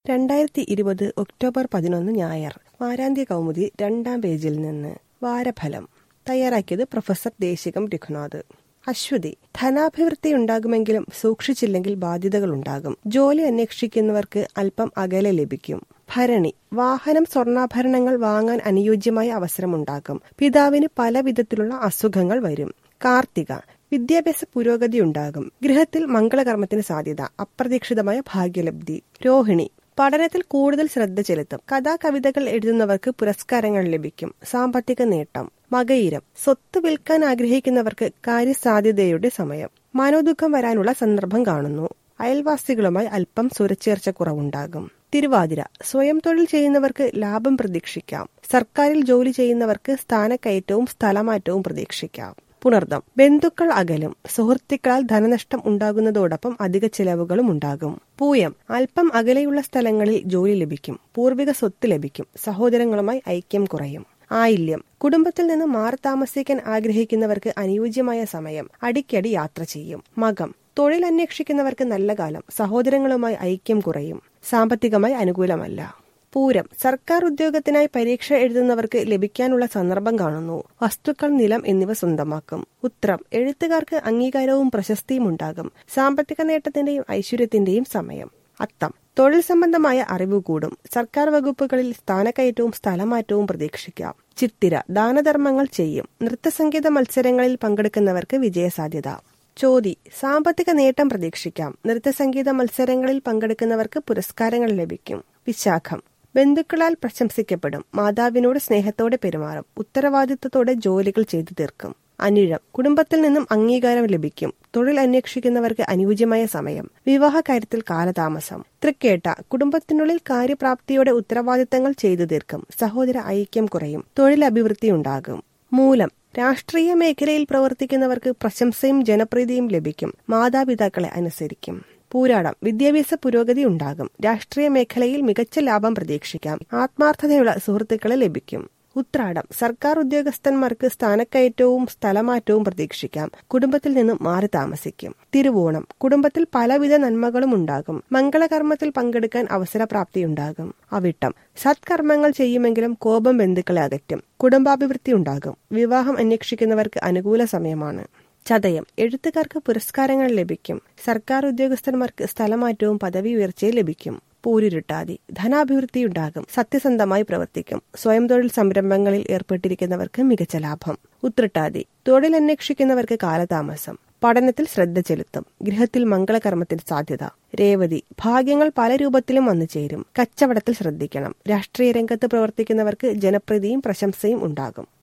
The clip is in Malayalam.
രണ്ടായിരത്തി ഇരുപത് ഒക്ടോബർ പതിനൊന്ന് ഞായർ വാരാന്ത്യ കൗമുദി രണ്ടാം പേജിൽ നിന്ന് വാരഫലം തയ്യാറാക്കിയത് പ്രൊഫസർ ദേശികം രഘുനാഥ് അശ്വതി ധനാഭിവൃദ്ധി ഉണ്ടാകുമെങ്കിലും സൂക്ഷിച്ചില്ലെങ്കിൽ ബാധ്യതകളുണ്ടാകും ജോലി അന്വേഷിക്കുന്നവർക്ക് അല്പം അകലെ ലഭിക്കും ഭരണി വാഹനം സ്വർണ്ണാഭരണങ്ങൾ വാങ്ങാൻ അനുയോജ്യമായ അവസരമുണ്ടാകും പിതാവിന് പല വിധത്തിലുള്ള അസുഖങ്ങൾ വരും കാർത്തിക വിദ്യാഭ്യാസ പുരോഗതി ഉണ്ടാകും ഗൃഹത്തിൽ മംഗളകർമ്മത്തിന് സാധ്യത അപ്രതീക്ഷിതമായ ഭാഗ്യലബ്ധി രോഹിണി പഠനത്തിൽ കൂടുതൽ ശ്രദ്ധ ചെലുത്തും കഥാകവിതകൾ എഴുതുന്നവർക്ക് പുരസ്കാരങ്ങൾ ലഭിക്കും സാമ്പത്തിക നേട്ടം മകയിരം സ്വത്ത് വിൽക്കാൻ ആഗ്രഹിക്കുന്നവർക്ക് കാര്യസാധ്യതയുടെ സമയം മനോദുഃഖം വരാനുള്ള സന്ദർഭം കാണുന്നു അയൽവാസികളുമായി അല്പം സുരച്ചേർച്ച കുറവുണ്ടാകും തിരുവാതിര സ്വയം തൊഴിൽ ചെയ്യുന്നവർക്ക് ലാഭം പ്രതീക്ഷിക്കാം സർക്കാരിൽ ജോലി ചെയ്യുന്നവർക്ക് സ്ഥാനക്കയറ്റവും സ്ഥലമാറ്റവും പ്രതീക്ഷിക്കാം പുണർദം ബന്ധുക്കൾ അകലും സുഹൃത്തുക്കളാൽ ധനനഷ്ടം ഉണ്ടാകുന്നതോടൊപ്പം അധിക ചെലവുകളും ഉണ്ടാകും പൂയം അല്പം അകലെയുള്ള സ്ഥലങ്ങളിൽ ജോലി ലഭിക്കും പൂർവിക സ്വത്ത് ലഭിക്കും സഹോദരങ്ങളുമായി ഐക്യം കുറയും ആയില്യം കുടുംബത്തിൽ നിന്ന് മാറി താമസിക്കാൻ ആഗ്രഹിക്കുന്നവർക്ക് അനുയോജ്യമായ സമയം അടിക്കടി യാത്ര ചെയ്യും മകം തൊഴിൽ അന്വേഷിക്കുന്നവർക്ക് നല്ല കാലം സഹോദരങ്ങളുമായി ഐക്യം കുറയും സാമ്പത്തികമായി അനുകൂലമല്ല പൂരം സർക്കാർ ഉദ്യോഗത്തിനായി പരീക്ഷ എഴുതുന്നവർക്ക് ലഭിക്കാനുള്ള സന്ദർഭം കാണുന്നു വസ്തുക്കൾ നിലം എന്നിവ സ്വന്തമാക്കും ഉത്രം എഴുത്തുകാർക്ക് അംഗീകാരവും പ്രശസ്തിയും ഉണ്ടാകും സാമ്പത്തിക നേട്ടത്തിന്റെയും ഐശ്വര്യത്തിന്റെയും സമയം അത്തം തൊഴിൽ സംബന്ധമായ അറിവ് കൂടും സർക്കാർ വകുപ്പുകളിൽ സ്ഥാനക്കയറ്റവും സ്ഥലമാറ്റവും പ്രതീക്ഷിക്കാം ചിത്തിര ദാനധർമ്മങ്ങൾ ചെയ്യും നൃത്തസംഗീത മത്സരങ്ങളിൽ പങ്കെടുക്കുന്നവർക്ക് വിജയസാധ്യത ചോതി സാമ്പത്തിക നേട്ടം പ്രതീക്ഷിക്കാം നൃത്തസംഗീത മത്സരങ്ങളിൽ പങ്കെടുക്കുന്നവർക്ക് പുരസ്കാരങ്ങൾ ലഭിക്കും വിശാഖം ബന്ധുക്കളാൽ പ്രശംസിക്കപ്പെടും മാതാവിനോട് സ്നേഹത്തോടെ പെരുമാറും ഉത്തരവാദിത്തത്തോടെ ജോലികൾ ചെയ്തു തീർക്കും അനിഴം കുടുംബത്തിൽ നിന്നും അംഗീകാരം ലഭിക്കും തൊഴിൽ അന്വേഷിക്കുന്നവർക്ക് അനുയോജ്യമായ സമയം വിവാഹ കാര്യത്തിൽ കാലതാമസം തൃക്കേട്ട കുടുംബത്തിനുള്ളിൽ കാര്യപ്രാപ്തിയോടെ ഉത്തരവാദിത്തങ്ങൾ ചെയ്തു തീർക്കും സഹോദര ഐക്യം കുറയും തൊഴിൽ അഭിവൃദ്ധി ഉണ്ടാകും മൂലം രാഷ്ട്രീയ മേഖലയിൽ പ്രവർത്തിക്കുന്നവർക്ക് പ്രശംസയും ജനപ്രീതിയും ലഭിക്കും മാതാപിതാക്കളെ അനുസരിക്കും പൂരാടം വിദ്യാഭ്യാസ പുരോഗതി ഉണ്ടാകും രാഷ്ട്രീയ മേഖലയിൽ മികച്ച ലാഭം പ്രതീക്ഷിക്കാം ആത്മാർത്ഥതയുള്ള സുഹൃത്തുക്കളെ ലഭിക്കും ഉത്രാടം സർക്കാർ ഉദ്യോഗസ്ഥന്മാർക്ക് സ്ഥാനക്കയറ്റവും സ്ഥലമാറ്റവും പ്രതീക്ഷിക്കാം കുടുംബത്തിൽ നിന്നും മാറി താമസിക്കും തിരുവോണം കുടുംബത്തിൽ പലവിധ നന്മകളും ഉണ്ടാകും മംഗളകർമ്മത്തിൽ പങ്കെടുക്കാൻ അവസരപ്രാപ്തിയുണ്ടാകും അവിട്ടം സത്കർമ്മങ്ങൾ ചെയ്യുമെങ്കിലും കോപം ബന്ധുക്കളെ അകറ്റും കുടുംബാഭിവൃദ്ധി ഉണ്ടാകും വിവാഹം അന്വേഷിക്കുന്നവർക്ക് അനുകൂല സമയമാണ് ചതയം എഴുത്തുകാർക്ക് പുരസ്കാരങ്ങൾ ലഭിക്കും സർക്കാർ ഉദ്യോഗസ്ഥന്മാർക്ക് സ്ഥലമാറ്റവും പദവി ഉയർച്ചയും ലഭിക്കും പൂരിരുട്ടാതി ധനാഭിവൃദ്ധി ഉണ്ടാകും സത്യസന്ധമായി പ്രവർത്തിക്കും സ്വയം തൊഴിൽ സംരംഭങ്ങളിൽ ഏർപ്പെട്ടിരിക്കുന്നവർക്ക് മികച്ച ലാഭം ഉത്രട്ടാതി തൊഴിൽ അന്വേഷിക്കുന്നവർക്ക് കാലതാമസം പഠനത്തിൽ ശ്രദ്ധ ചെലുത്തും ഗൃഹത്തിൽ മംഗളകർമ്മത്തിന് സാധ്യത രേവതി ഭാഗ്യങ്ങൾ പല രൂപത്തിലും വന്നു ചേരും കച്ചവടത്തിൽ ശ്രദ്ധിക്കണം രാഷ്ട്രീയ രംഗത്ത് പ്രവർത്തിക്കുന്നവർക്ക് ജനപ്രീതിയും പ്രശംസയും ഉണ്ടാകും